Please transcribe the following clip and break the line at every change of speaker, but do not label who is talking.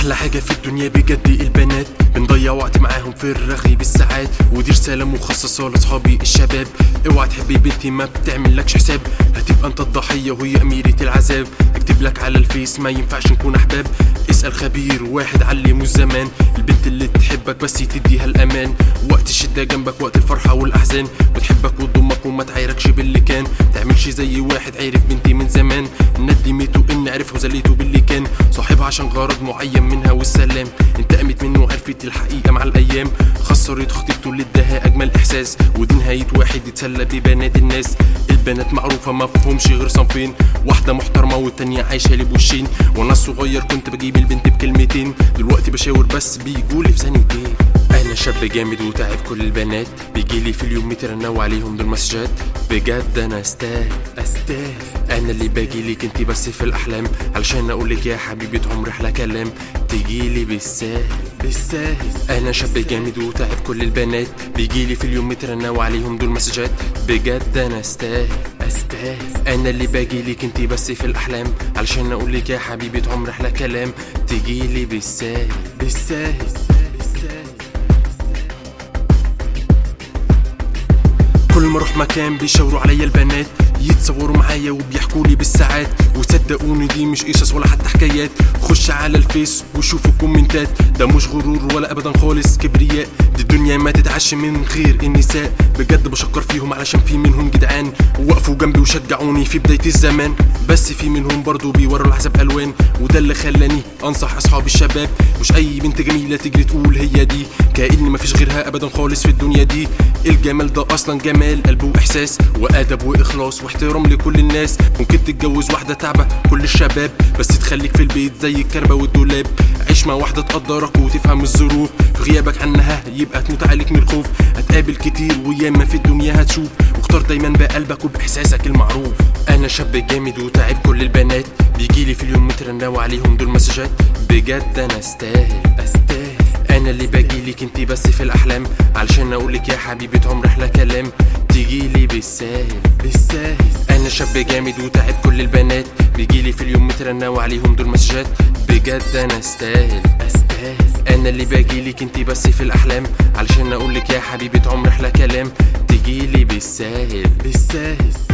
احلى حاجه في الدنيا بجد البنات بنضيع وقت معاهم في الرغي بالساعات ودي رساله مخصصه لاصحابي الشباب اوعى تحبي بنتي ما بتعملكش حساب هتبقى انت الضحيه وهي اميره العذاب اكتب لك على الفيس ما ينفعش نكون احباب اسال خبير واحد علمه الزمان البنت اللي تحبك بس تديها الامان وقت الشده جنبك وقت الفرحه والاحزان بتحبك وتضمك وما تعايركش باللي كان تعملش زي واحد عرف بنتي من زمان ندمته ان عرفه وزليته باللي كان صاحبها عشان غرض معين منها والسلام انتقمت منه عرفت الحقيقه مع الايام خسرت خطيبته اللي اداها اجمل احساس ودي نهايه واحد يتسلى ببنات الناس البنات معروفه ما فيهمش غير صنفين واحده محترمه والتانيه عايشه لي بوشين وانا الصغير كنت بجيب البنت بكلمتين دلوقتي بشاور بس بيجولي في ثانيتين انا شاب جامد وتعب كل البنات بيجيلي في اليوم مترنوا عليهم دول مسجات بجد انا استاهل استاهل انا اللي باجيلك انتي بس في الاحلام علشان اقولك يا حبيبه عمري احلى كلام تجيلي بالساهل بالساهل انا شاب جامد وتعب كل البنات بيجيلي في اليوم مترنوا عليهم دول مسجات بجد انا استاهل استاهل انا اللي باجيلك انتي بس في الاحلام علشان اقولك يا حبيبه عمري احلى كلام تجيلي بالساهل بالساهل بالساهل كل ما اروح مكان بيشاوروا عليا البنات يتصوروا معايا وبيحكوا لي بالساعات وصدقوني دي مش قصص ولا حتى حكايات خش على الفيس وشوف الكومنتات ده مش غرور ولا ابدا خالص كبرياء دي الدنيا ما تتعش من غير النساء بجد بشكر فيهم علشان في منهم جدعان وقفوا جنبي وشجعوني في بدايه الزمان بس في منهم برضو بيوروا العذاب الوان وده اللي خلاني انصح اصحابي الشباب مش اي بنت جميله تجري تقول هي دي كأن مفيش غيرها ابدا خالص في الدنيا دي الجمال ده اصلا جمال قلب واحساس وادب واخلاص واحترام لكل الناس ممكن تتجوز واحده تعبه كل الشباب بس تخليك في البيت زي الكربه والدولاب عيش مع واحده تقدرك وتفهم الظروف في غيابك عنها يبقى تموت عليك من الخوف هتقابل كتير وياما في الدنيا هتشوف واختار دايما بقلبك وباحساسك المعروف انا شاب جامد وتعب كل البنات بيجيلي في اليوم مترنوا عليهم دول مسجات بجد انا استاهل استاهل انا اللي باجيلك انتي بس في الاحلام علشان اقولك يا حبيبه عمري احلى كلام تجيلي بالساهل بالساهل انا شاب جامد وتعب كل البنات بيجيلي في اليوم مترنوا عليهم دول مسجات بجد انا استاهل استاهل انا اللي باجيلك انتي بس في الاحلام علشان اقولك يا حبيبه عمري احلى كلام تجيلي بالساهل بالساهل